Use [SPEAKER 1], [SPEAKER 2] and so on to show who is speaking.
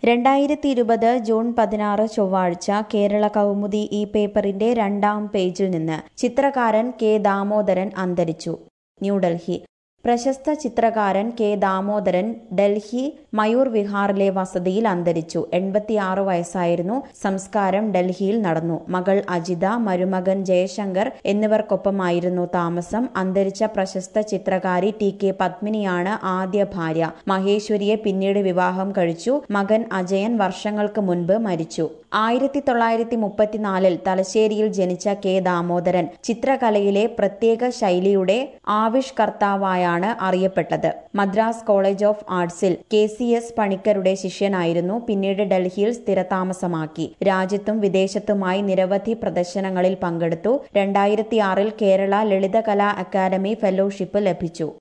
[SPEAKER 1] രണ്ടായിരത്തി ഇരുപത് ജൂൺ പതിനാറ് ചൊവ്വാഴ്ച കേരള കൗമുദി ഈ പേപ്പറിന്റെ രണ്ടാം പേജിൽ നിന്ന് ചിത്രകാരൻ കെ ദാമോദരൻ അന്തരിച്ചു ന്യൂഡൽഹി പ്രശസ്ത ചിത്രകാരൻ കെ ദാമോദരൻ ഡൽഹി മയൂർ വിഹാറിലെ വസതിയിൽ അന്തരിച്ചു എൺപത്തിയാറ് വയസ്സായിരുന്നു സംസ്കാരം ഡൽഹിയിൽ നടന്നു മകൾ അജിത മരുമകൻ ജയശങ്കർ എന്നിവർക്കൊപ്പമായിരുന്നു താമസം അന്തരിച്ച പ്രശസ്ത ചിത്രകാരി ടി കെ പത്മിനിയാണ് ആദ്യ ഭാര്യ മഹേശ്വരിയെ പിന്നീട് വിവാഹം കഴിച്ചു മകൻ അജയൻ വർഷങ്ങൾക്ക് മുൻപ് മരിച്ചു ആയിരത്തി തൊള്ളായിരത്തി മുപ്പത്തിനാലിൽ തലശ്ശേരിയിൽ ജനിച്ച കെ ദാമോദരൻ ചിത്രകലയിലെ പ്രത്യേക ശൈലിയുടെ ആവിഷ്കർത്താവായാണ് അറിയപ്പെട്ടത് മദ്രാസ് കോളേജ് ഓഫ് ആർട്സിൽ കെ സി എസ് പണിക്കരുടെ ശിഷ്യനായിരുന്നു പിന്നീട് ഡൽഹിയിൽ സ്ഥിരതാമസമാക്കി രാജ്യത്തും വിദേശത്തുമായി നിരവധി പ്രദർശനങ്ങളിൽ പങ്കെടുത്തു രണ്ടായിരത്തിയാറിൽ കേരള ലളിതകലാ അക്കാദമി ഫെലോഷിപ്പ് ലഭിച്ചു